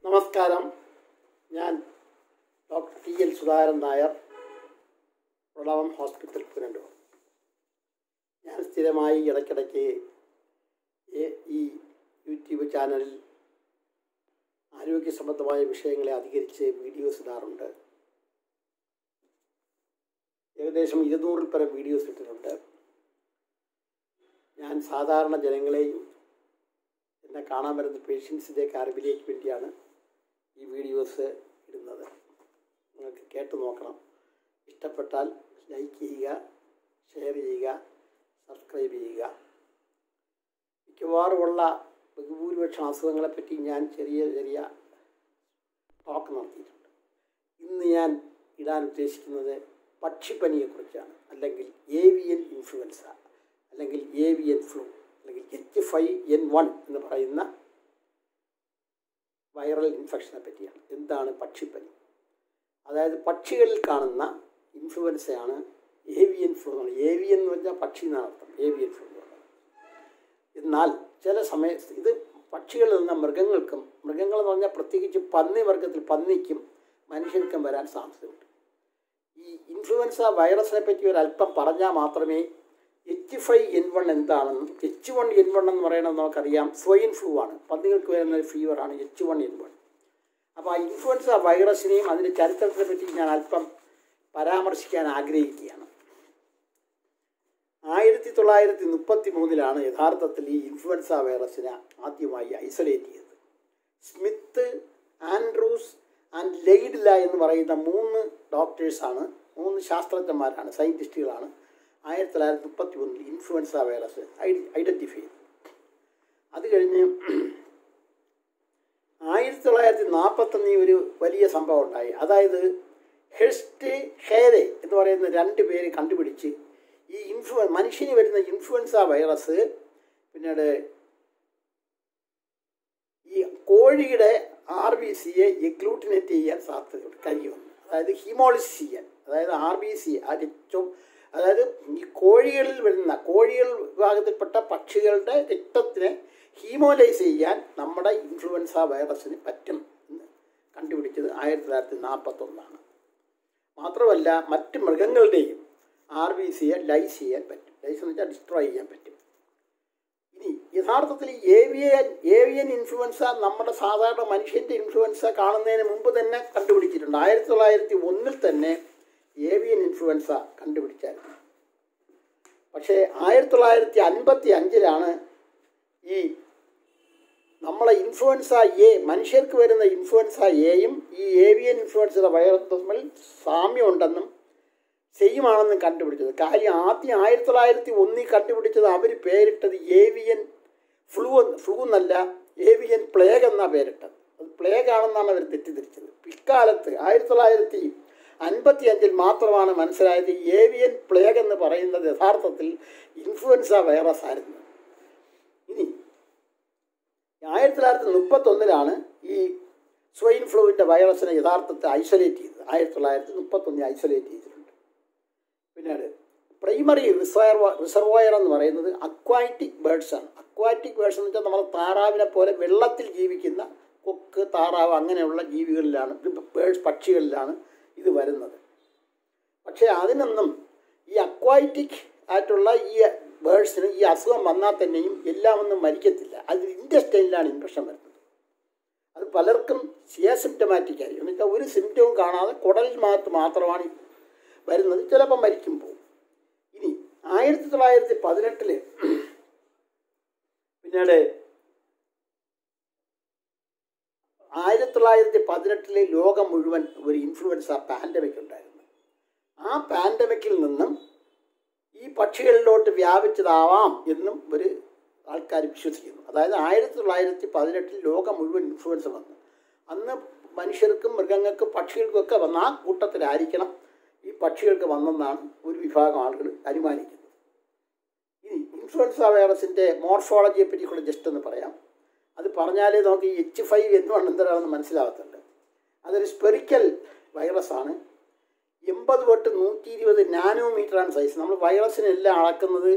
നമസ്കാരം ഞാൻ doctor T L Sudhakaran Nair Pranavam hospital Punalur ഞാൻ സ്ഥിരമായി ഇടയ്ക്കിടയ്ക്ക് ഈ- ഈ യൂട്യൂബ് ചാനലിൽ ആരോഗ്യ സംബന്ധമായ വിഷയങ്ങളെ അധികരിച്ച് വീഡിയോസ് ഇടാറുണ്ട് ഏകദേശം ഇരുന്നൂറിൽ പരം വീഡിയോസ് ഇട്ടിട്ടുണ്ട് ഞാൻ സാധാരണ ജനങ്ങളെയും എന്നെ കാണാൻ വരുന്ന പേഷ്യൻസിൻ്റെയൊക്കെ അറിവിലേക്ക് വേണ്ടിയാണ് ഈ വീഡിയോസ് ഇടുന്നത് നിങ്ങൾക്ക് കേട്ട് നോക്കണം ഇഷ്ടപ്പെട്ടാൽ ലൈക്ക് ചെയ്യുക ഷെയർ ചെയ്യുക സബ്സ്ക്രൈബ് ചെയ്യുക മിക്കവാറുമുള്ള ബഹുഭൂരിപക്ഷം അസുഖങ്ങളെപ്പറ്റി ഞാൻ ചെറിയ ചെറിയ ടോക്ക് നടത്തിയിട്ടുണ്ട് ഇന്ന് ഞാൻ ഇടാൻ ഉദ്ദേശിക്കുന്നത് പക്ഷിപ്പനിയെക്കുറിച്ചാണ് അല്ലെങ്കിൽ ഏവിയൻ ഇൻഫ്ലുവൻസ അല്ലെങ്കിൽ ഏവിയൻ ഫ്ലൂ അല്ലെങ്കിൽ എച്ച് ഫൈവ് എൻ വൺ എന്ന് പറയുന്ന വൈറൽ ഇൻഫെക്ഷനെ പറ്റിയാണ് എന്താണ് പക്ഷിപ്പനി അതായത് പക്ഷികളിൽ കാണുന്ന ഇൻഫ്ലുവൻസയാണ് ഏവിയൻ ഫ്ലൂ എന്നാണ് ഏവിയൻ എന്ന് പറഞ്ഞാൽ പക്ഷി എന്നാണ് അർത്ഥം ഏവിയൻ ഫ്ലൂ എന്ന് പറയുന്നത് എന്നാൽ ചില സമയത്ത് ഇത് പക്ഷികളിൽ നിന്ന് മൃഗങ്ങൾക്കും മൃഗങ്ങൾ എന്ന് പറഞ്ഞാൽ പ്രത്യേകിച്ച് പന്നി വർഗത്തിൽ പന്നിക്കും മനുഷ്യർക്കും വരാൻ സാധ്യതയുണ്ട് ഈ ഇൻഫ്ലുവൻസ വൈറസിനെ പറ്റി ഒരു അല്പം പറഞ്ഞാൽ മാത്രമേ എച്ച് ഫൈവ് എൻ വൺ എന്താണെന്നും എച്ച് വൺ എൻ വൺ എന്ന് പറയുന്നത് നമുക്കറിയാം സ്വൈൻ ഫ്ലൂ ആണ് പന്നികൾക്ക് വരുന്ന ഒരു ഫീവറാണ് എച്ച് വൺ എൻ വൺ അപ്പോൾ ആ ഇൻഫ്ലുവൻസ വൈറസിനെയും അതിൻ്റെ ചരിത്രത്തെ പറ്റി ഞാൻ അല്പം പരാമർശിക്കാൻ ആഗ്രഹിക്കുകയാണ് ആയിരത്തി തൊള്ളായിരത്തി മുപ്പത്തി മൂന്നിലാണ് യഥാർത്ഥത്തിൽ ഈ ഇൻഫ്ലുവൻസ വൈറസിനെ ആദ്യമായി ഐസൊലേറ്റ് ചെയ്തത് സ്മിത്ത് ആൻഡ്രൂസ് ആൻഡ് ലെയ്ഡില എന്ന് പറയുന്ന മൂന്ന് ഡോക്ടേഴ്സാണ് മൂന്ന് ശാസ്ത്രജ്ഞന്മാരാണ് സയൻറ്റിസ്റ്റുകളാണ് ആയിരത്തി തൊള്ളായിരത്തി മുപ്പത്തി മൂന്നിൽ ഇൻഫ്ലുവൻസ വൈറസ് ഐഡൻറ്റിഫൈ ചെയ്തു അത് കഴിഞ്ഞ് ആയിരത്തി തൊള്ളായിരത്തി നാൽപ്പത്തൊന്നിൽ ഒരു വലിയ സംഭവം ഉണ്ടായി അതായത് ഹെസ്റ്റ് ഹേരെ എന്ന് പറയുന്ന രണ്ട് പേര് കണ്ടുപിടിച്ച് ഈ ഇൻഫ്ലു മനുഷ്യന് വരുന്ന ഇൻഫ്ലുവൻസ വൈറസ് പിന്നീട് ഈ കോഴിയുടെ ആർ ബി സിയെ എഗ്ലൂട്ടിനേറ്റ് ചെയ്യാൻ സാധ്യതയുണ്ട് കഴിയുമെന്ന് അതായത് ഹീമോളിസിസ് ചെയ്യാൻ അതായത് ആർ ബി സി ആ രക്തം അതായത് ഈ കോഴികളിൽ വരുന്ന കോഴികൾ വിഭാഗത്തിൽപ്പെട്ട പക്ഷികളുടെ രക്തത്തിനെ ഹീമോലൈസ് ചെയ്യാൻ നമ്മുടെ ഇൻഫ്ലുവൻസ വൈറസിന് പറ്റും എന്ന് കണ്ടുപിടിച്ചത് ആയിരത്തി തൊള്ളായിരത്തി നാൽപ്പത്തൊന്നാണ് മാത്രമല്ല മറ്റ് മൃഗങ്ങളുടെയും ആർ ബി സിയെ ലൈസ് ചെയ്യാൻ പറ്റും ലൈസ് എന്ന് വെച്ചാൽ ഡിസ്ട്രോയ് ചെയ്യാൻ പറ്റും ഇനി യഥാർത്ഥത്തിൽ ഈ ഏവിയൻ ഏവിയൻ ഇൻഫ്ലുവൻസ നമ്മുടെ സാധാരണ മനുഷ്യൻ്റെ ഇൻഫ്ലുവൻസ കാണുന്നതിന് മുമ്പ് തന്നെ കണ്ടുപിടിച്ചിട്ടുണ്ട് ആയിരത്തി തൊള്ളായിരത്തി ഒന്നിൽ തന്നെ ഏവിയൻ ഇൻഫ്ലുവൻസ കണ്ടുപിടിച്ചായിരുന്നു പക്ഷേ ആയിരത്തി തൊള്ളായിരത്തി അൻപത്തി അഞ്ചിലാണ് ഈ നമ്മളെ ഇൻഫ്ലുവൻസ എ മനുഷ്യർക്ക് വരുന്ന ഇൻഫ്ലുവൻസ എയും ഈ ഏവിയൻ ഇൻഫ്ലുവൻസയുടെ വൈറസ് തമ്മിൽ സാമ്യമുണ്ടെന്നും സെയിമാണെന്നും കണ്ടുപിടിച്ചത് കാര്യം ആദ്യം ആയിരത്തി തൊള്ളായിരത്തി ഒന്നിൽ കണ്ടുപിടിച്ചത് അവർ പേരിട്ടത് ഏവിയൻ ഫ്ലൂ ഫ്ലൂ എന്നല്ല ഏവിയൻ പ്ലേഗ് എന്നാണ് പേരിട്ടത് അത് പ്ലേഗ് ആണെന്നാണ് അവർ തെറ്റിദ്ധരിച്ചത് പിൽക്കാലത്ത് ആയിരത്തി തൊള്ളായിരത്തി അൻപത്തി അഞ്ചിൽ മാത്രമാണ് മനസ്സിലായത് ഏവിയൻ പ്ലേഗ് എന്ന് പറയുന്നത് യഥാർത്ഥത്തിൽ ഇൻഫ്ലുവൻസ വൈറസ് ആയിരുന്നു ഇനി ആയിരത്തി തൊള്ളായിരത്തി മുപ്പത്തൊന്നിലാണ് ഈ സ്വൈൻ ഫ്ലൂവിൻ്റെ വൈറസിനെ യഥാർത്ഥത്തിൽ ഐസൊലേറ്റ് ചെയ്തത് ആയിരത്തി തൊള്ളായിരത്തി മുപ്പത്തൊന്നിൽ ഐസൊലേറ്റ് ചെയ്തിട്ടുണ്ട് പിന്നീട് പ്രൈമറി റിസർവ റിസർവോയർ എന്ന് പറയുന്നത് അക്വാറ്റിക് ബേഡ്സ് ആണ് അക്വാറ്റിക് ബേഡ്സ് എന്ന് വെച്ചാൽ നമ്മൾ താറാവിനെ പോലെ വെള്ളത്തിൽ ജീവിക്കുന്ന കൊക്ക് താറാവ് അങ്ങനെയുള്ള ജീവികളിലാണ് ബേഡ്സ് പക്ഷികളിലാണ് ഇത് വരുന്നത് പക്ഷേ അതിനൊന്നും ഈ അക്വാറ്റിക് ആയിട്ടുള്ള ഈ ബേഡ്സിന് ഈ അസുഖം വന്നാൽ തന്നെയും എല്ലാം ഒന്നും മരിക്കത്തില്ല അത് ഇൻഡസ്റ്റൈനിലാണ് ഇൻഫെക്ഷൻ വരുന്നത് അത് പലർക്കും സിയാസിംറ്റമാറ്റിക് ആയിരിക്കും എന്ന് വെച്ചാൽ ഒരു സിംറ്റവും കാണാതെ കുടലിൽ മാത്രം മാത്രമാണ് വരുന്നത് ചിലപ്പോൾ മരിക്കും പോകും ഇനി ആയിരത്തി തൊള്ളായിരത്തി പതിനെട്ടില് പിന്നീട് ആയിരത്തി തൊള്ളായിരത്തി പതിനെട്ടില് ലോകം മുഴുവൻ ഒരു ഇൻഫ്ലുവൻസ പാൻഡമിക് ഉണ്ടായിരുന്നു ആ പാൻഡമിക്കിൽ നിന്നും ഈ പക്ഷികളിലോട്ട് വ്യാപിച്ചതാവാം എന്നും ഒരു ആൾക്കാർ വിശ്വസിക്കുന്നു അതായത് ആയിരത്തി തൊള്ളായിരത്തി പതിനെട്ടിൽ ലോകം മുഴുവൻ ഇൻഫ്ലുവൻസ വന്നു അന്ന് മനുഷ്യർക്കും മൃഗങ്ങൾക്കും പക്ഷികൾക്കൊക്കെ വന്ന ആ കൂട്ടത്തിലായിരിക്കണം ഈ പക്ഷികൾക്ക് വന്നെന്നാണ് ഒരു വിഭാഗം ആളുകൾ അനുമാനിക്കുന്നത് ഇനി ഇൻഫ്ലുവൻസ വൈറസിൻ്റെ മോർഫോളജിയെ പറ്റി കൂടെ ജസ്റ്റ് ഒന്ന് പറയാം അത് പറഞ്ഞാലേ നമുക്ക് ഈ എച്ച് ഫൈവ് എന്ന് എന്താണെന്ന് മനസ്സിലാകത്തുണ്ട് അതൊരു സ്പെറിക്കൽ വൈറസാണ് എൺപത് തൊട്ട് നൂറ്റി ഇരുപത് നാനോമീറ്ററാണ് സൈസ് നമ്മൾ വൈറസിനെല്ലാം അളക്കുന്നത്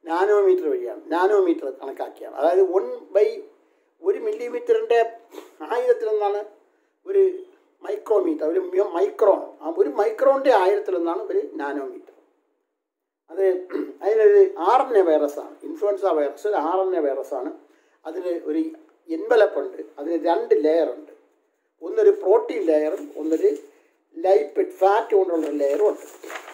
നാനോമീറ്റർ വഴിയാണ് നാനോമീറ്റർ കണക്കാക്കിയാണ് അതായത് വൺ ബൈ ഒരു മില്ലിമീറ്ററിൻ്റെ ആയിരത്തിലൊന്നാണ് ഒരു മൈക്രോമീറ്റർ ഒരു മ്യ- മൈക്രോൺ ആ ഒരു മൈക്രോണിൻ്റെ ആയിരത്തിലൊന്നാണ് ഒരു നാനോമീറ്റർ അത് അതിനൊരു ആർ എൻ എ വൈറസാണ് ഇൻഫ്ലുവൻസ വൈറസ് ഒരു ആർ എൻ എ വൈറസാണ് അതിന് ഒരു എൻവലപ്പുണ്ട് അതിന് രണ്ട് ലെയറുണ്ട് ഒന്നൊരു പ്രോട്ടീൻ ലെയറും ഒന്നൊരു ലൈപ്പിഡ് ഫാറ്റ് കൊണ്ടുള്ള ലെയറും ഉണ്ട്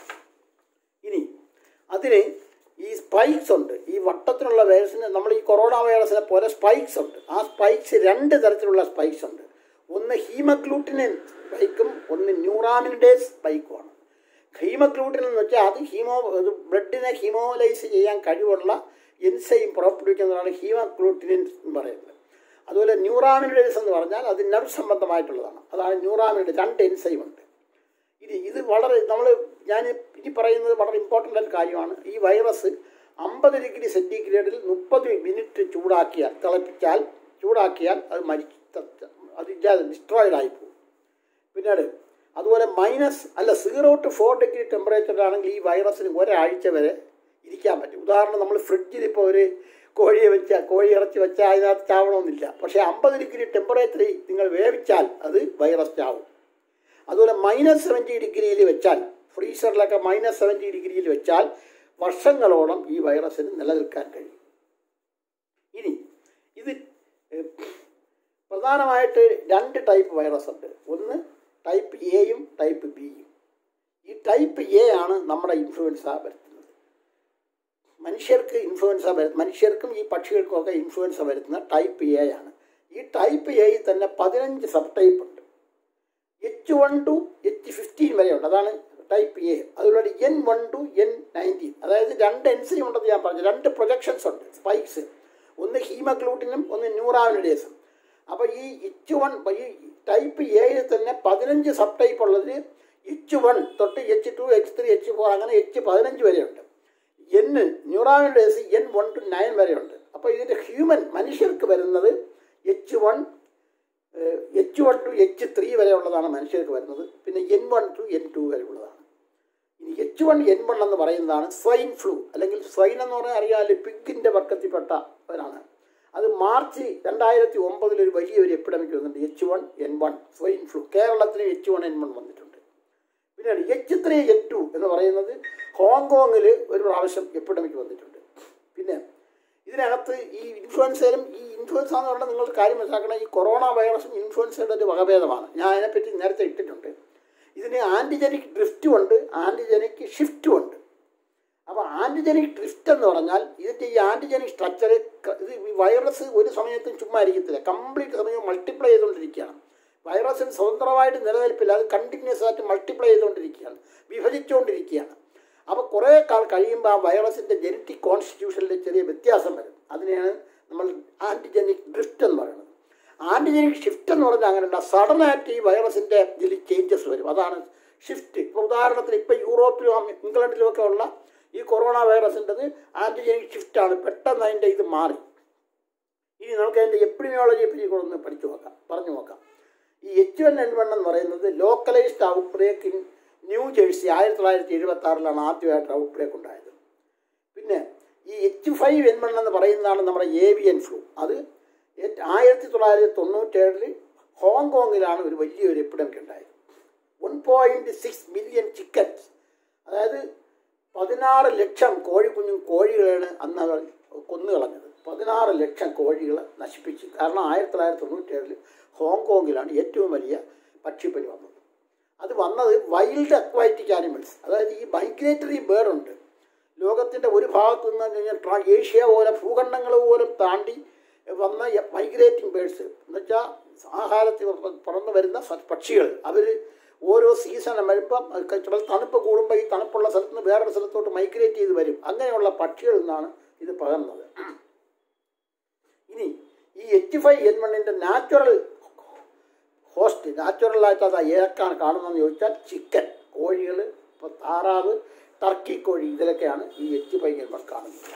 ഇനി അതിന് ഈ സ്പൈക്സ് ഉണ്ട് ഈ വട്ടത്തിലുള്ള വൈറസിന് നമ്മൾ ഈ കൊറോണ വൈറസിനെ പോലെ സ്പൈക്സ് ഉണ്ട് ആ സ്പൈക്സ് രണ്ട് തരത്തിലുള്ള സ്പൈക്സ് ഉണ്ട് ഒന്ന് ഹീമഗ്ലൂട്ടിനിൻ സ്പൈക്കും ഒന്ന് ന്യൂറാമിനിഡേസ് സ്പൈക്കുമാണ് ഹീമഗ്ലൂട്ടിൻ എന്ന് വെച്ചാൽ അത് ഹീമോ അത് ബ്ലഡിനെ ഹീമോലൈസ് ചെയ്യാൻ കഴിവുള്ള എൻസൈം പുറപ്പെടുവിക്കുന്നതാണ് ഹീമഗ്ലൂട്ടിനിൻ എന്ന് പറയുന്നത് അതുപോലെ ന്യൂറാമിനിഡേസ് എന്ന് പറഞ്ഞാൽ അത് നെർവ് സംബന്ധമായിട്ടുള്ളതാണ് അതാണ് ന്യൂറാമിനിഡ് രണ്ട് എൻസൈം ഉണ്ട് ഇത് ഇത് വളരെ നമ്മൾ ഞാൻ ഇനി പറയുന്നത് വളരെ ഇമ്പോർട്ടൻ്റ് ആയ കാര്യമാണ് ഈ വൈറസ് അമ്പത് ഡിഗ്രി സെൻറ്റിഗ്രേഡിൽ മുപ്പത് മിനിറ്റ് ചൂടാക്കിയാൽ തിളപ്പിച്ചാൽ ചൂടാക്കിയാൽ അത് മരി അത് ഇല്ലാതെ ഡിസ്ട്രോയിഡ് ആയി പോകും പിന്നീട് അതുപോലെ മൈനസ് അല്ല സീറോ ടു ഫോർ ഡിഗ്രി ടെമ്പറേച്ചറിലാണെങ്കിൽ ഈ വൈറസിന് ഒരാഴ്ച വരെ ഇരിക്കാൻ പറ്റും ഉദാഹരണം നമ്മൾ ഫ്രിഡ്ജിൽ ഇപ്പോൾ ഒരു കോഴിയെ വെച്ചാൽ കോഴി ഇറച്ചി വെച്ചാൽ അതിനകത്ത് ചാവണമെന്നില്ല പക്ഷേ അമ്പത് ഡിഗ്രി ടെമ്പറേച്ചറിൽ നിങ്ങൾ വേവിച്ചാൽ അത് വൈറസ് ചാവും അതുപോലെ മൈനസ് സെവൻറ്റി ഡിഗ്രിയിൽ വെച്ചാൽ ഫ്രീസറിലൊക്കെ മൈനസ് സെവൻറ്റി ഡിഗ്രിയിൽ വെച്ചാൽ വർഷങ്ങളോളം ഈ വൈറസിന് നിലനിൽക്കാൻ കഴിയും ഇനി ഇത് ഏഹ്, പ്രധാനമായിട്ട് രണ്ട് ടൈപ്പ് വൈറസ് ഉണ്ട് ഒന്ന് ടൈപ്പ് എയും ടൈപ്പ് ബിയും ഈ ടൈപ്പ് എ ആണ് നമ്മുടെ ഇൻഫ്ലുവൻസ വരുത്തുന്നത് മനുഷ്യർക്ക് ഇൻഫ്ലുവൻസ വരു മനുഷ്യർക്കും ഈ പക്ഷികൾക്കും ഒക്കെ ഇൻഫ്ലുവൻസ വരുത്തുന്ന ടൈപ്പ് എ ആണ് ഈ ടൈപ്പ് എയിൽ തന്നെ പതിനഞ്ച് സബ് ടൈപ്പ് ഉണ്ട് H one to H fifteen വരെയുണ്ട് അതാണ് ടൈപ്പ് എ അതുപോലെ N one to N nineteen അതായത് രണ്ട് എൻസൈം ഉണ്ടെന്ന് ഞാൻ പറഞ്ഞു രണ്ട് പ്രൊജക്ഷൻസ് ഉണ്ട് സ്പൈക്സ് ഒന്ന് ഹീമഗ്ലൂട്ടിനും ഒന്ന് ന്യൂറാമിഡേസും അപ്പോൾ ഈ എച്ച് വൺ ഈ ടൈപ്പ് എയിൽ തന്നെ പതിനഞ്ച് സബ് ടൈപ്പ് ഉള്ളതിൽ എച്ച് വൺ തൊട്ട് H two H three H four അങ്ങനെ എച്ച് പതിനഞ്ച് വരെയുണ്ട് N neuraminidase N one to nine വരെയുണ്ട് അപ്പോൾ ഇതിൻ്റെ ഹ്യൂമൻ മനുഷ്യർക്ക് വരുന്നത് H one H one to H three വരെ ഉള്ളതാണ് മനുഷ്യർക്ക് വരുന്നത് പിന്നെ N one to N two വരെ ഉള്ളതാണ് ഇനി എച്ച് വൺ എൻ വൺ എന്ന് പറയുന്നതാണ് സ്വൈൻ ഫ്ലൂ അല്ലെങ്കിൽ സ്വൈൻ എന്ന് പറഞ്ഞാൽ അറിയാമല്ലോ പിഗിൻ്റെ വർക്കത്തിൽപ്പെട്ടവരാണ് അത് മാർച്ച് രണ്ടായിരത്തി ഒമ്പതിൽ ഒരു വലിയൊരു എപ്പിഡമിക് വന്നിട്ടുണ്ട് H one N one swine flu കേരളത്തിൽ എച്ച് വൺ എൻ വൺ വന്നിട്ടുണ്ട് പിന്നെ എച്ച് ത്രീ എൻ ടു എന്ന് പറയുന്നത് ഹോങ്കോങ്ങിൽ ഒരു പ്രാവശ്യം എപ്പിഡമിക് വന്നിട്ടുണ്ട് പിന്നെ ഇതിനകത്ത് ഈ ഇൻഫ്ലുവൻസയിലും ഈ ഇൻഫ്ലുവൻസ എന്ന് പറഞ്ഞാൽ നിങ്ങൾ കാര്യം മനസ്സിലാക്കണം ഈ കൊറോണ വൈറസും ഇൻഫ്ലുവൻസയുടെ ഒരു വകഭേദമാണ് ഞാൻ അതിനെപ്പറ്റി നേരത്തെ ഇട്ടിട്ടുണ്ട് ഇതിന് ആൻറ്റിജനിക് ഡ്രിഫ്റ്റും ഉണ്ട് ആൻറ്റിജനിക് ഷിഫ്റ്റും ഉണ്ട് അപ്പോൾ ആൻറ്റിജനിക് ഡ്രിഫ്റ്റ് എന്ന് പറഞ്ഞാൽ ഇതിൻ്റെ ഈ ആൻറ്റിജനിക് സ്ട്രക്ചർ ഇത് ഈ വൈറസ് ഒരു സമയത്തും ചുമ്മാ ഇരിക്കത്തില്ല കംപ്ലീറ്റ് സമയം മൾട്ടിപ്ലൈ ചെയ്തുകൊണ്ടിരിക്കുകയാണ് വൈറസിന് സ്വതന്ത്രമായിട്ട് നിലനിൽപ്പില്ല അത് കണ്ടിന്യൂസ് ആയിട്ട് മൾട്ടിപ്ലൈ ചെയ്തുകൊണ്ടിരിക്കുകയാണ് വിഭജിച്ചുകൊണ്ടിരിക്കുകയാണ് അപ്പോൾ കുറേ കാൾ കഴിയുമ്പോൾ ആ വൈറസിൻ്റെ ജനറ്റിക് കോൺസ്റ്റിറ്റ്യൂഷനിൽ ചെറിയ വ്യത്യാസം വരും അതിനെയാണ് നമ്മൾ ആൻറ്റിജനിക് ഡ്രിഫ്റ്റ് എന്ന് പറയുന്നത് ആൻറ്റിജനിക് ഷിഫ്റ്റ് എന്ന് പറഞ്ഞാൽ അങ്ങനെയല്ല സഡനായിട്ട് ഈ വൈറസിൻ്റെ ഇതിൽ ചേഞ്ചസ് വരും അതാണ് ഷിഫ്റ്റ് ഇപ്പോൾ ഉദാഹരണത്തിന് ഇപ്പോൾ യൂറോപ്പിലും ഇംഗ്ലണ്ടിലും ഒക്കെ ഉള്ള ഈ കൊറോണ വൈറസിൻ്റെത് ആൻറ്റിജനിക് ഷിഫ്റ്റാണ് പെട്ടെന്ന് അതിൻ്റെ ഇത് മാറി ഇനി നമുക്ക് അതിൻ്റെ എപ്പിഡിമിയോളജിയെ പറ്റി കൂടെ ഒന്ന് പഠിച്ചു നോക്കാം പറഞ്ഞു നോക്കാം ഈ എച്ച് വൺ എൻ വൺ എന്ന് പറയുന്നത് localised outbreak in New Jersey ആയിരത്തി തൊള്ളായിരത്തി എഴുപത്തി ആറിലാണ് ആദ്യമായിട്ട് ഔട്ട് ബ്രേക്ക് ഉണ്ടായത് പിന്നെ ഈ എച്ച് ഫൈവ് എൻ വൺ എന്ന് പറയുന്നതാണ് നമ്മുടെ ഏവിയൻ ഫ്ലൂ അത് ഏറ്റ് ആയിരത്തി തൊള്ളായിരത്തി തൊണ്ണൂറ്റേഴിൽ ഹോങ്കോങ്ങിലാണ് ഒരു വലിയൊരു എപ്പിഡമിക് ഉണ്ടായത് one point six million chickens അതായത് പതിനാറ് ലക്ഷം കോഴിക്കുഞ്ഞും കോഴികളാണ് അന്ന് അവർ കൊന്നുകളഞ്ഞത് പതിനാറ് ലക്ഷം കോഴികളെ നശിപ്പിച്ചു കാരണം ആയിരത്തി തൊള്ളായിരത്തി തൊണ്ണൂറ്റേഴിൽ ഹോങ്കോങ്ങിലാണ് ഏറ്റവും വലിയ പക്ഷിപ്പനി വന്നത് അത് വന്നത് വൈൽഡ് അക്വാറ്റിക് ആനിമൽസ് അതായത് ഈ മൈഗ്രേറ്ററി ബേർഡ് ഉണ്ട് ലോകത്തിൻ്റെ ഒരു ഭാഗത്ത് നിന്ന് കഴിഞ്ഞാൽ ട്രാ ഏഷ്യ പോലെ ഭൂഖണ്ഡങ്ങൾ പോലും താണ്ടി വന്ന മൈഗ്രേറ്റിംഗ് ബേഡ്സ് എന്നുവെച്ചാൽ ആഹാരത്തിൽ പറന്നു വരുന്ന സ- പക്ഷികൾ അവർ ഓരോ സീസൺ വരുമ്പം അത് ചില തണുപ്പ് കൂടുമ്പോൾ ഈ തണുപ്പുള്ള സ്ഥലത്ത് നിന്ന് വേറൊരു സ്ഥലത്തോട്ട് മൈഗ്രേറ്റ് ചെയ്ത് വരും അങ്ങനെയുള്ള പക്ഷികളിൽ നിന്നാണ് ഇത് പകർന്നത് ഇനി ഈ എച്ച് ഫൈവ് എൻ വണ്ണിൻ്റെ നാച്ചുറൽ ഹോസ്റ്റ് നാച്ചുറലായിട്ട് അത് ഏതൊക്കെയാണ് കാണുന്നതെന്ന് ചോദിച്ചാൽ ചിക്കൻ കോഴികൾ ഇപ്പോൾ താറാവ് ടർക്കി കോഴി ഇതിലൊക്കെയാണ് ഈ എച്ച് ഫൈവ് എൻ വൺ കാണുന്നത്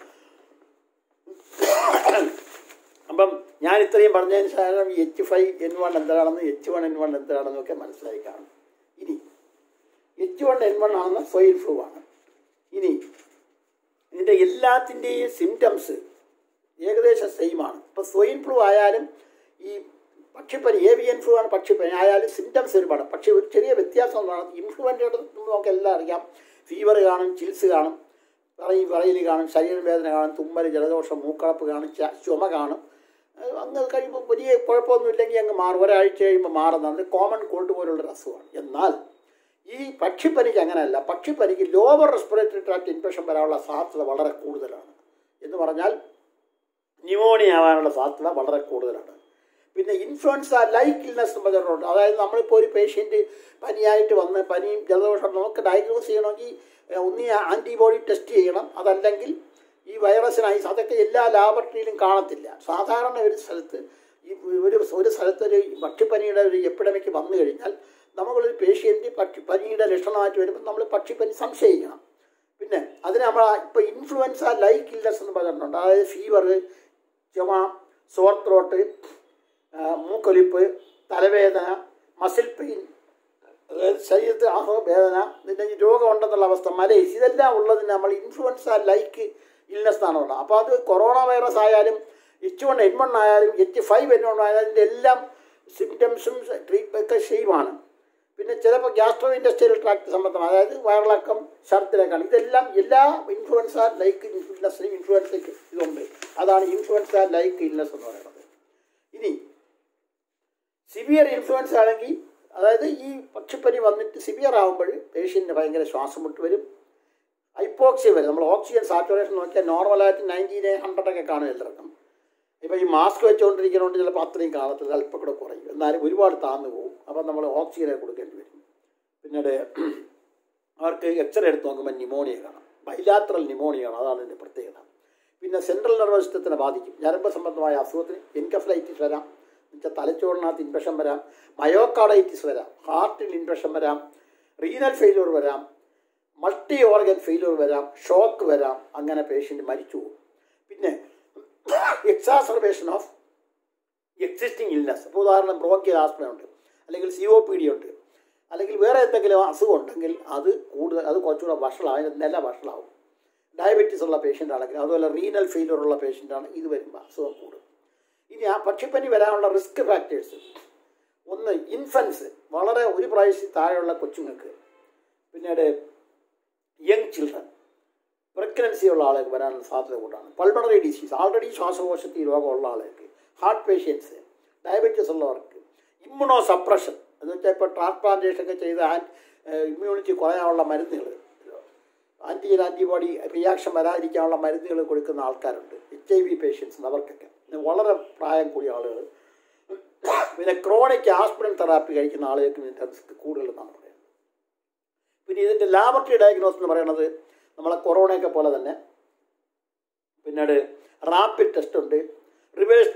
അപ്പം ഞാൻ ഇത്രയും പറഞ്ഞതിന് ശേഷം ഈ എച്ച് ഫൈവ് എൻ വൺ എന്താണെന്ന് എച്ച് വൺ എൻ വൺ എന്താണെന്നും ഒക്കെ മനസ്സിലായി കാണും ഇനി എച്ച് വൺ എൻ വൺ ആണെന്ന് സ്വൈൻ ഫ്ലൂ ആണ് ഇനി ഇതിൻ്റെ എല്ലാത്തിൻ്റെയും സിംറ്റംസ് ഏകദേശം സെയിം ആണ് ഇപ്പോൾ സ്വൈൻ ഫ്ലൂ ആയാലും ഈ പക്ഷിപ്പനി ഏവിയൻ ഫ്ലൂ ആണ് പക്ഷിപ്പനി ആയാലും സിംറ്റംസ് ഒരുപാട് പക്ഷേ ഒരു ചെറിയ വ്യത്യാസം എന്താണ് ഇൻഫ്ലുവൻസയുടെ നമുക്ക് എല്ലാം അറിയാം ഫീവർ കാണും ചിൽസ് കാണും പറയി പറയിൽ കാണും ശരീരവേദന കാണും തുമ്മൽ ജലദോഷം മൂക്കളപ്പ് കാണും ച- ചുമ കാണും അത് അങ്ങ് കഴിയുമ്പോൾ വലിയ കുഴപ്പമൊന്നുമില്ലെങ്കിൽ അങ്ങ് മാറും ഒരാഴ്ച കഴിയുമ്പോൾ മാറുന്നതാണ് കോമൺ കോൾഡ് പോലുള്ളൊരു അസുഖമാണ് എന്നാൽ ഈ പക്ഷിപ്പനിക്ക് അങ്ങനെയല്ല പക്ഷിപ്പനിക്ക് ലോവർ റെസ്പിറേറ്ററി ട്രാക്ട് ഇൻഫെക്ഷൻ വരാനുള്ള സാധ്യത വളരെ കൂടുതലാണ് എന്ന് പറഞ്ഞാൽ ന്യൂമോണിയ ആവാനുള്ള സാധ്യത വളരെ കൂടുതലാണ് പിന്നെ ഇൻഫ്ലുവൻസ ലൈക്ക് ഇൽനെസ് എന്ന് പറഞ്ഞിട്ടുണ്ട് അതായത് നമ്മളിപ്പോൾ ഒരു പേഷ്യൻറ്റ് പനിയായിട്ട് വന്ന് പനിയും ജലദോഷം നമുക്ക് ഡയഗ്നോസ് ചെയ്യണമെങ്കിൽ ഏഹ്, ഒന്നീ ആൻറ്റിബോഡി ടെസ്റ്റ് ചെയ്യണം അതല്ലെങ്കിൽ ഈ വൈറസിനായി അതൊക്കെ എല്ലാ ലാബറട്ടറിയിലും കാണത്തില്ല സാധാരണ ഒരു സ്ഥലത്ത് ഈ ഒരു ഒരു സ്ഥലത്ത് ഒരു പക്ഷിപ്പനിയുടെ ഒരു എപ്പിഡമിക് വന്നു കഴിഞ്ഞാൽ നമ്മളൊരു പേഷ്യൻറ്റ് പക്ഷി പനിയുടെ ലക്ഷണമായിട്ട് വരുമ്പോൾ നമ്മൾ പക്ഷിപ്പനി സംശയിക്കണം പിന്നെ അതിന് നമ്മൾ ഇപ്പോൾ ഇൻഫ്ലുവൻസ ലൈക്ക് ഇൽനെസ് എന്ന് പറഞ്ഞിട്ടുണ്ട് അതായത് ഫീവർ ചുമ സോർ ത്രോട്ട് മൂക്കൊലിപ്പ് തലവേദന മസിൽ പെയിൻ അതായത് ശരീരത്തിൽ ആഹോ വേദന ഇതിൻ്റെ ഈ രോഗമുണ്ടെന്നുള്ള അവസ്ഥ മലേസ് ഇതെല്ലാം ഉള്ളതിന് നമ്മൾ ഇൻഫ്ലുവൻസ ലൈക്ക് ഇൽനെസ് എന്നാണ് പറയുന്നത് അപ്പോൾ അത് കൊറോണ വൈറസ് ആയാലും എച്ച് വൺ എൻ വൺ ആയാലും എച്ച് ഫൈവ് എൻ വൺ ആയാലും അതിൻ്റെ എല്ലാം സിംറ്റംസും ട്രീറ്റ്മെൻറ്റ് സെയിമാണ് പിന്നെ ചിലപ്പോൾ ഗ്യാസ്ട്രോ ഇൻഡസ്ട്രിയൽ ട്രാക്ട് സംബന്ധം അതായത് വയറിളക്കം ഛർദിലേക്കാണ് ഇതെല്ലാം എല്ലാ ഇൻഫ്ലുവൻസ ലൈക്ക് ഇൽനെസ്സിനും ഇൻഫ്ലുവൻസയ്ക്ക് ഇതുണ്ട് അതാണ് ഇൻഫ്ലുവൻസ ലൈക്ക് ഇൽനെസ് എന്ന് പറയുന്നത് ഇനി സിവിയർ ഇൻഫ്ലുവൻസ് ആണെങ്കിൽ അതായത് ഈ പക്ഷിപ്പനി വന്നിട്ട് സിവിയർ ആകുമ്പോൾ പേഷ്യൻറ്റിന് ഭയങ്കര ശ്വാസം മുട്ട് വരും ഹൈപ്പോക്സിയ വരും നമ്മൾ ഓക്സിജൻ സാച്ചുറേഷൻ നോക്കിയാൽ നോർമലായിട്ട് നയൻറ്റി നയൻ ഹൺഡ്രഡ് ഒക്കെ കാണും എല്ലാവർക്കും ഇപ്പോൾ ഈ മാസ്ക് വെച്ചുകൊണ്ടിരിക്കുന്നതുകൊണ്ട് ചിലപ്പോൾ അത്രയും കാണത്തില്ല അല്പം കൂടെ കുറയും എന്നാലും ഒരുപാട് താന്നു പോകും അപ്പം നമ്മൾ ഓക്സിജനെ കൊടുക്കേണ്ടി വരും പിന്നീട് അവർക്ക് എക്സ്റേ എടുത്ത് നോക്കുമ്പോൾ ന്യൂമോണിയ കാണാം ബൈലാട്രൽ ന്യൂമോണിയ ആണ് അതാണ് ഇതിൻ്റെ പ്രത്യേകത പിന്നെ സെൻട്രൽ നെർവസ് സിസ്റ്റത്തിനെ ബാധിക്കും ഞരമ്പ് സംബന്ധമായ അസുഖത്തിന് എൻകഫലൈറ്റിസ് വരാം എന്നുവെച്ചാൽ തലച്ചോറിനകത്ത് ഇൻഫെക്ഷൻ വരാം മയോക്കാർഡൈറ്റിസ് വരാം ഹാർട്ടിൽ ഇൻഫെക്ഷൻ വരാം റീനൽ ഫെയിലൂർ വരാം മൾട്ടി ഓർഗൻ ഫെയിലൂർ വരാം ഷോക്ക് വരാം അങ്ങനെ പേഷ്യൻ്റ് മരിച്ചു പോകും പിന്നെ എക്സാസർബേഷൻ ഓഫ് എക്സിസ്റ്റിംഗ് ഇൽനെസ് ഇപ്പോൾ ഉദാഹരണം ബ്രോക്കിയൽ ആസ്മ ഉണ്ട് അല്ലെങ്കിൽ സി ഒ പി ഡി ഉണ്ട് അല്ലെങ്കിൽ വേറെ എന്തെങ്കിലും അസുഖം ഉണ്ടെങ്കിൽ അത് കൂടുതൽ അത് കുറച്ചുകൂടെ വഷളാവും അതിൻ്റെ നില വഷളാവും ഡയബറ്റീസ് ഉള്ള പേഷ്യൻ്റ് ആണെങ്കിൽ അതുപോലെ റീനൽ ഫെയിലർ ഉള്ള പേഷ്യൻ്റ് ആണ് ഇത് വരുമ്പോൾ അസുഖം കൂടും ഇനി ആ പക്ഷിപ്പനി വരാനുള്ള റിസ്ക് ഫാക്ടേഴ്സ് ഒന്ന് ഇൻഫൻസ് വളരെ ഒരു പ്രാവശ്യം താഴെയുള്ള കൊച്ചുങ്ങൾക്ക് പിന്നീട് യങ് ചിൽഡ്രൻ പ്രഗ്നൻസി ഉള്ള ആളുകൾക്ക് വരാനുള്ള സാധ്യത കൂട്ടാണ് പൾമണറി ഡിസീസ് ആൾറെഡി ശ്വാസകോശത്തിൽ രോഗമുള്ള ആളുകൾക്ക് ഹാർട്ട് പേഷ്യൻസ് ഡയബറ്റീസ് ഉള്ളവർക്ക് ഇമ്മ്യൂണോ സപ്രഷൻ എന്ന് വെച്ചാൽ ഇപ്പോൾ ട്രാൻസ്പ്ലാന്റേഷൻ ഒക്കെ ചെയ്ത് ഇമ്മ്യൂണിറ്റി കുറയാനുള്ള മരുന്നുകൾ ആൻറ്റിജൻ ആൻറ്റിബോഡി റിയാക്ഷൻ വരാതിരിക്കാനുള്ള മരുന്നുകൾ കൊടുക്കുന്ന ആൾക്കാരുണ്ട് എച്ച് ഐ വി പേഷ്യൻസ് അവർക്കൊക്കെ പിന്നെ വളരെ പ്രായം കൂടിയ ആളുകൾ പിന്നെ ക്രോണിക് ആസ്പിരിൻ തെറാപ്പി കഴിക്കുന്ന ആളുകൾക്ക് ഇതിൻ്റെ റിസ്ക് കൂടുതലെന്നാണ് പറയുന്നത് പിന്നെ ഇതിൻ്റെ ലാബറട്ടറി ഡയഗ്നോസ് എന്ന് പറയുന്നത് നമ്മളെ കൊറോണയൊക്കെ പോലെ തന്നെ പിന്നീട് റാപ്പിഡ് ടെസ്റ്റ് ഉണ്ട് reverse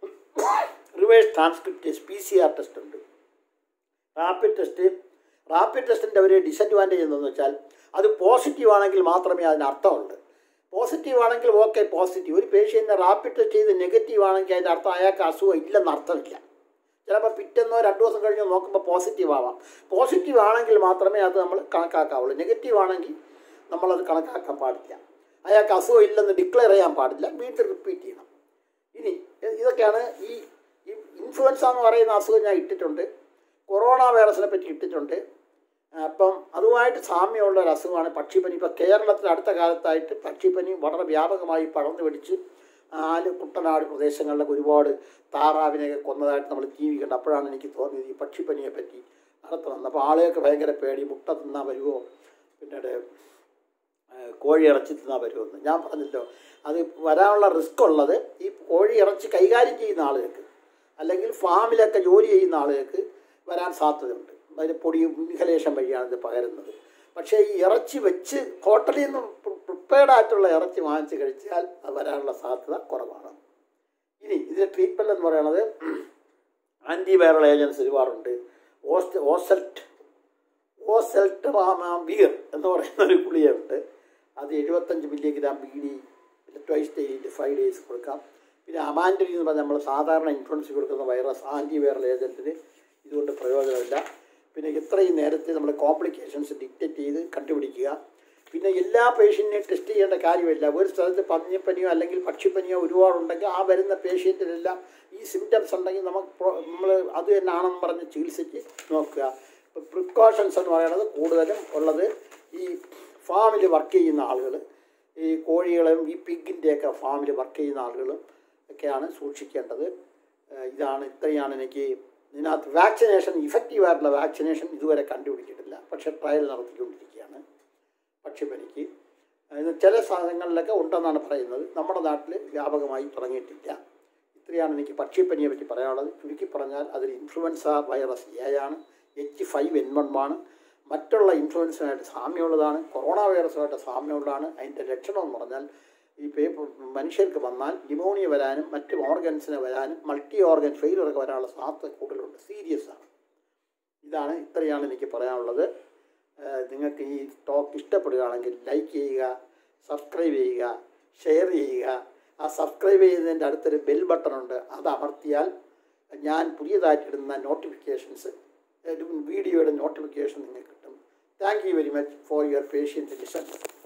reverse transcriptase P C R test ഉണ്ട് റാപ്പിഡ് ടെസ്റ്റ് റാപ്പിഡ് ടെസ്റ്റിൻ്റെ ഒരു ഡിസഡ്വാൻറ്റേജ് എന്തെന്ന് വെച്ചാൽ അത് പോസിറ്റീവ് ആണെങ്കിൽ മാത്രമേ അതിന് അർത്ഥമുള്ളൂ പോസിറ്റീവ് ആണെങ്കിൽ ഓക്കെ പോസിറ്റീവ് ഒരു പേഷ്യൻറ്റിനെ റാപ്പിഡ് ടെസ്റ്റ് ചെയ്ത് നെഗറ്റീവ് ആണെങ്കിൽ അതിൻ്റെ അർത്ഥം അയാൾക്ക് അസുഖം ഇല്ലെന്ന് അർത്ഥമില്ല ചിലപ്പോൾ പിറ്റെന്നോ രണ്ടു ദിവസം കഴിഞ്ഞോ നോക്കുമ്പോൾ പോസിറ്റീവ് ആവാം പോസിറ്റീവ് ആണെങ്കിൽ മാത്രമേ അത് നമ്മൾ കണക്കാക്കാവുള്ളൂ നെഗറ്റീവ് ആണെങ്കിൽ നമ്മളത് കണക്കാക്കാൻ പാടില്ല അയാൾക്ക് അസുഖം ഇല്ലെന്ന് ഡിക്ലെയർ ചെയ്യാൻ പാടില്ല വീണ്ടും റിപ്പീറ്റ് ചെയ്യണം ഇനി ഇതൊക്കെയാണ് ഈ ഈ ഇൻഫ്ലുവൻസ എന്ന് പറയുന്ന അസുഖം ഞാൻ ഇട്ടിട്ടുണ്ട് കൊറോണ വൈറസിനെ പറ്റി ഇട്ടിട്ടുണ്ട് അപ്പം അതുമായിട്ട് സാമ്യമുള്ള ഒരു അസുഖമാണ് പക്ഷിപ്പനി ഇപ്പോൾ കേരളത്തിൽ അടുത്ത കാലത്തായിട്ട് പക്ഷിപ്പനി വളരെ വ്യാപകമായി പടർന്നു പിടിച്ച് ആല് കുട്ടനാട് പ്രദേശങ്ങളിലൊക്കെ ഒരുപാട് താറാവിനെയൊക്കെ കൊന്നതായിട്ട് നമ്മൾ ടി വി കണ്ട് അപ്പോഴാണ് എനിക്ക് തോന്നിയത് ഈ പക്ഷിപ്പനിയെ പറ്റി നടത്തണം അപ്പോൾ ആളുകൾക്ക് ഭയങ്കര പേടി മുട്ട തിന്നാൻ വരുമോ പിന്നീട് കോഴി ഇറച്ചി തിന്നാൻ വരുമെന്ന് ഞാൻ പറഞ്ഞല്ലോ അത് വരാനുള്ള റിസ്ക് ഉള്ളത് ഈ കോഴി ഇറച്ചി കൈകാര്യം ചെയ്യുന്ന ആളുകൾക്ക് അല്ലെങ്കിൽ ഫാമിലൊക്കെ ജോലി ചെയ്യുന്ന ആളുകൾക്ക് വരാൻ സാധ്യതയുണ്ട് അതിന് പൊടി ഇൻഹലേഷൻ വഴിയാണ് ഇത് പകരുന്നത് പക്ഷേ ഈ ഇറച്ചി വെച്ച് ഹോട്ടലിൽ നിന്ന് പ്രിപ്പയർഡ് ആയിട്ടുള്ള ഇറച്ചി വാങ്ങിച്ച് കഴിച്ചാൽ അത് വരാനുള്ള സാധ്യത കുറവാണ് ഇനി ഇതിൻ്റെ ട്രീറ്റ്മെൻറ്റ് എന്ന് പറയുന്നത് ആൻറ്റിവൈറൽ ഏജൻസ് ഒരുപാടുണ്ട് ഓസ്റ്റ് ഓസൽറ്റ് ഓസെൽട്ടറാമാബീർ എന്ന് പറയുന്ന ഒരു ഗുളികയുണ്ട് അത് എഴുപത്തഞ്ച് മില്ലിഗ്രാം ബി ഡി പിന്നെ ട്വൈസ് ഡേയിൽ ഫൈവ് ഡേയ്സ് കൊടുക്കാം പിന്നെ അമാൻഡരി എന്ന് പറഞ്ഞാൽ നമ്മൾ സാധാരണ ഇൻഫ്ലുവൻസ് കൊടുക്കുന്ന വൈറസ് ആൻറ്റിവൈറൽ ഏജൻറ്റിന് ഇതുകൊണ്ട് പ്രയോജനമില്ല പിന്നെ ഇത്രയും നേരത്തെ നമ്മൾ കോംപ്ലിക്കേഷൻസ് ഡിക്റ്റേറ്റ് ചെയ്ത് കണ്ടുപിടിക്കുക പിന്നെ എല്ലാ പേഷ്യൻറ്റിനെയും ടെസ്റ്റ് ചെയ്യേണ്ട കാര്യമില്ല ഒരു സ്ഥലത്ത് പന്നിപ്പനിയോ അല്ലെങ്കിൽ പക്ഷിപ്പനിയോ ഒരുപാടുണ്ടെങ്കിൽ ആ വരുന്ന പേഷ്യൻറ്റിനെല്ലാം ഈ സിംറ്റംസ് ഉണ്ടെങ്കിൽ നമുക്ക് നമ്മൾ അത് തന്നെയാണെന്ന് പറഞ്ഞ് ചികിത്സിച്ച് നോക്കുക ഇപ്പോൾ പ്രിക്കോഷൻസ് എന്ന് പറയുന്നത് കൂടുതലും ഉള്ളത് ഈ ഫാമിൽ വർക്ക് ചെയ്യുന്ന ആളുകൾ ഈ കോഴികളും ഈ പിഗിൻ്റെയൊക്കെ ഫാമിൽ വർക്ക് ചെയ്യുന്ന ആളുകളും ഒക്കെയാണ് സൂക്ഷിക്കേണ്ടത് ഏഹ് ഇതാണ് ഇത്രയാണ് എനിക്ക് ഇതിനകത്ത് വാക്സിനേഷൻ ഇഫക്റ്റീവായിട്ടുള്ള വാക്സിനേഷൻ ഇതുവരെ കണ്ടുപിടിച്ചിട്ടില്ല പക്ഷേ ട്രയൽ നടത്തിക്കൊണ്ടിരിക്കുകയാണ് പക്ഷിപ്പനിക്ക് ഇത് ചില സ്ഥലങ്ങളിലൊക്കെ ഉണ്ടെന്നാണ് പറയുന്നത് നമ്മുടെ നാട്ടിൽ വ്യാപകമായി തുടങ്ങിയിട്ടില്ല ഇത്രയാണ് എനിക്ക് പക്ഷിപ്പനിയെ പറ്റി പറയാനുള്ളത് ചുരുക്കി പറഞ്ഞാൽ അതിൽ ഇൻഫ്ലുവൻസ വൈറസ് എ ആണ് എച്ച് ഫൈവ് എൻ വൺ ആണ് മറ്റുള്ള ഇൻഫ്ലുവൻസുമായിട്ട് സാമ്യമുള്ളതാണ് കൊറോണ വൈറസുമായിട്ട് സാമ്യമുള്ളതാണ് അതിൻ്റെ ലക്ഷണം എന്ന് പറഞ്ഞാൽ ഈ പേപ്പർ മനുഷ്യർക്ക് വന്നാൽ ന്യൂമോണിയ വരാനും മറ്റ് ഓർഗൻസിന് വരാനും മൾട്ടി ഓർഗൻ ഫെയിലറൊക്കെ വരാനുള്ള സാധ്യത കൂടുതലുണ്ട് സീരിയസ് ആണ് ഇതാണ് ഇത്രയാണ് എനിക്ക് പറയാനുള്ളത് ഏഹ് നിങ്ങൾക്ക് ഈ ടോക്ക് ഇഷ്ടപ്പെടുകയാണെങ്കിൽ ലൈക്ക് ചെയ്യുക സബ്സ്ക്രൈബ് ചെയ്യുക ഷെയർ ചെയ്യുക ആ സബ്സ്ക്രൈബ് ചെയ്യുന്നതിൻ്റെ അടുത്തൊരു ബെൽ ബട്ടൺ ഉണ്ട് അത് അമർത്തിയാൽ ഞാൻ പുതിയതായിട്ടിടുന്ന നോട്ടിഫിക്കേഷൻസ് വീഡിയോയുടെ നോട്ടിഫിക്കേഷൻ നിങ്ങൾക്ക് കിട്ടും thank you very much for your patience listen